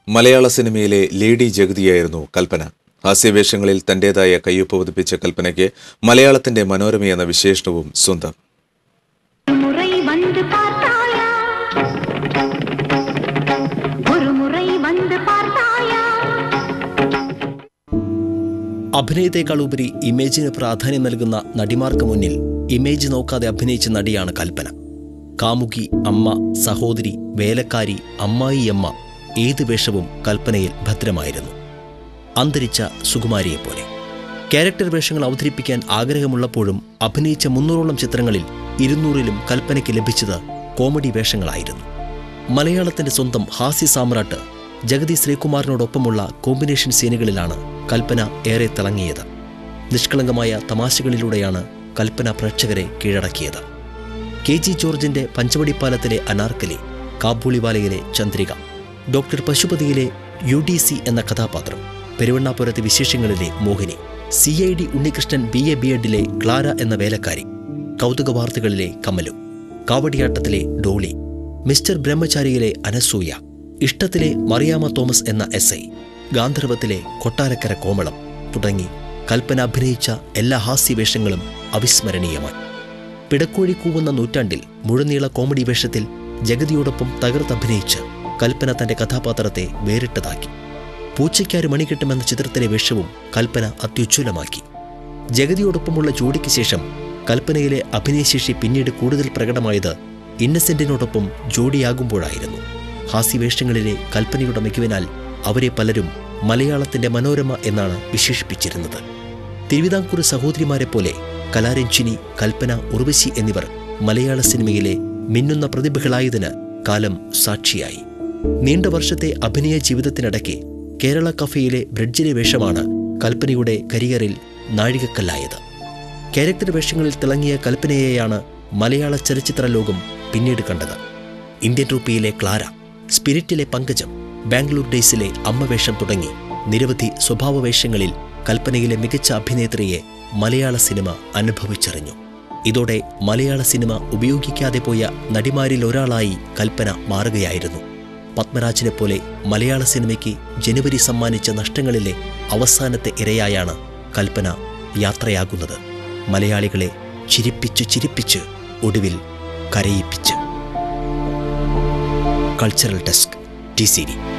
മലയാള സിനിമയിലെ ലേഡി ജഗതിയായിരുന്നു കൽപ്പന ഹാസ്യവേഷങ്ങളിൽ തന്റേതായ കയ്യൊപ്പ് പതിപ്പിച്ച കൽപ്പനയ്ക്ക് മലയാളത്തിന്റെ മനോരമ എന്ന വിശേഷണവും സ്വന്തം முறை வந்து பார்த்தாயா ஒரு முறை வந்து பார்த்தாயா അഭിനയത്തെക്കാൾ ഉപരി ഇമേജിന് പ്രാധാന്യം നൽകുന്ന നടിമാർക്ക് മുന്നിൽ ഇമേജ് നോക്കാതെ അഭിനയിച്ച നടിയാണ് കൽപ്പന കാമുകി അമ്മ സഹോദരി വേലക്കാരി അമ്മായിയമ്മ ഏത് വേഷവും കൽപ്പനയിൽ ഭദ്രമായിരുന്നു അന്തരിച്ച സുകുമാരിയെപ്പോലെ ക്യാരക്ടർ വേഷങ്ങൾ അവതരിപ്പിക്കാൻ ആഗ്രഹമുള്ളപ്പോഴും അഭിനയിച്ച മുന്നൂറോളം ചിത്രങ്ങളിൽ ഇരുന്നൂറിലും കൽപ്പനയ്ക്ക് ലഭിച്ചത് കോമഡി വേഷങ്ങളായിരുന്നു മലയാളത്തിന്റെ സ്വന്തം ഹാസ്യ സാമ്രാട്ട് ജഗതി ശ്രീകുമാറിനോടൊപ്പമുള്ള കോമ്പിനേഷൻ സീനുകളിലാണ് കൽപ്പന ഏറെ തിളങ്ങിയത് നിഷ്കളങ്കമായ തമാശകളിലൂടെയാണ് കൽപ്പന പ്രേക്ഷകരെ കീഴടക്കിയത് കെ ജി ജോർജിന്റെ പഞ്ചവടിപ്പാലത്തിലെ അനാർക്കലി കാബൂളിവാലയിലെ ചന്ദ്രിക ഡോക്ടർ പശുപതിയിലെ യു ഡി സി എന്ന കഥാപാത്രം പെരുവണ്ണാപുരത്തെ വിശേഷങ്ങളിലെ Mohini C I D Unnikrishnan B A B എഡിലെ ക്ലാര എന്ന വേലക്കാരി കൗതുക വാർത്തകളിലെ കമലു കാവടിയാട്ടത്തിലെ ഡോളി മിസ്റ്റർ ബ്രഹ്മചാരിയിലെ അനസൂയ ഇഷ്ടത്തിലെ മറിയാമ തോമസ് എന്ന എസ് ഐ ഗാന്ധർവത്തിലെ കൊട്ടാരക്കര കോമളം തുടങ്ങി കൽപ്പന അഭിനയിച്ച എല്ലാ ഹാസ്യവേഷങ്ങളും അവിസ്മരണീയമായി പിടക്കോഴി കൂവുന്ന നൂറ്റാണ്ടിൽ മുഴുനീള കോമഡി വേഷത്തിൽ ജഗതിയോടൊപ്പം തകർത്തഭിനയിച്ച് കൽപ്പന തന്റെ കഥാപാത്രത്തെ വേറിട്ടതാക്കി പൂച്ചയ്ക്കാര് മണികെട്ടുമെന്ന ചിത്രത്തിലെ വേഷവും കൽപ്പന അത്യുജ്വലമാക്കി ജഗതിയോടൊപ്പമുള്ള ജോഡിക്ക് ശേഷം കൽപ്പനയിലെ അഭിനയശേഷി പിന്നീട് കൂടുതൽ പ്രകടമായത് ഇന്നസെന്റിനോടൊപ്പം ജോഡിയാകുമ്പോഴായിരുന്നു ഹാസ്യവേഷങ്ങളിലെ കൽപ്പനയുടെ മികവിനാൽ അവരെ പലരും മലയാളത്തിന്റെ മനോരമ എന്നാണ് വിശേഷിപ്പിച്ചിരുന്നത് തിരുവിതാംകൂർ സഹോദരിമാരെ പോലെ കലാരഞ്ജിനി കൽപ്പന ഉർവശി എന്നിവർ മലയാള സിനിമയിലെ മിന്നുന്ന പ്രതിഭകളായതിന് കാലം സാക്ഷിയായി നീണ്ട വർഷത്തെ അഭിനയ ജീവിതത്തിനിടയ്ക്ക് കേരള കഫയിലെ ബ്രിഡ്ജിലെ വേഷമാണ് കൽപ്പനയുടെ കരിയറിൽ നാഴികക്കല്ലായത് ക്യാരക്ടർ വേഷങ്ങളിൽ തിളങ്ങിയ കൽപ്പനയെയാണ് മലയാള ചലച്ചിത്ര ലോകം പിന്നീട് കണ്ടത് ഇന്ത്യൻ റൂപ്പിയിലെ ക്ലാര സ്പിരിറ്റിലെ പങ്കജം ബാംഗ്ലൂർ ഡേയ്സിലെ അമ്മ വേഷം തുടങ്ങി നിരവധി സ്വഭാവ വേഷങ്ങളിൽ കൽപ്പനയിലെ മികച്ച അഭിനേത്രിയെ മലയാള സിനിമ അനുഭവിച്ചറിഞ്ഞു ഇതോടെ മലയാള സിനിമ ഉപയോഗിക്കാതെ പോയ നടിമാരിൽ ഒരാളായി കൽപ്പന മാറുകയായിരുന്നു പത്മരാജിനെ പോലെ മലയാള സിനിമയ്ക്ക് ജനുവരി സമ്മാനിച്ച നഷ്ടങ്ങളിലെ അവസാനത്തെ ഇരയായാണ് കൽപ്പന യാത്രയാകുന്നത് മലയാളികളെ ചിരിപ്പിച്ച് ചിരിപ്പിച്ച് ഒടുവിൽ കരയിപ്പിച്ച് കൾച്ചറൽ ഡെസ്ക് ടി സി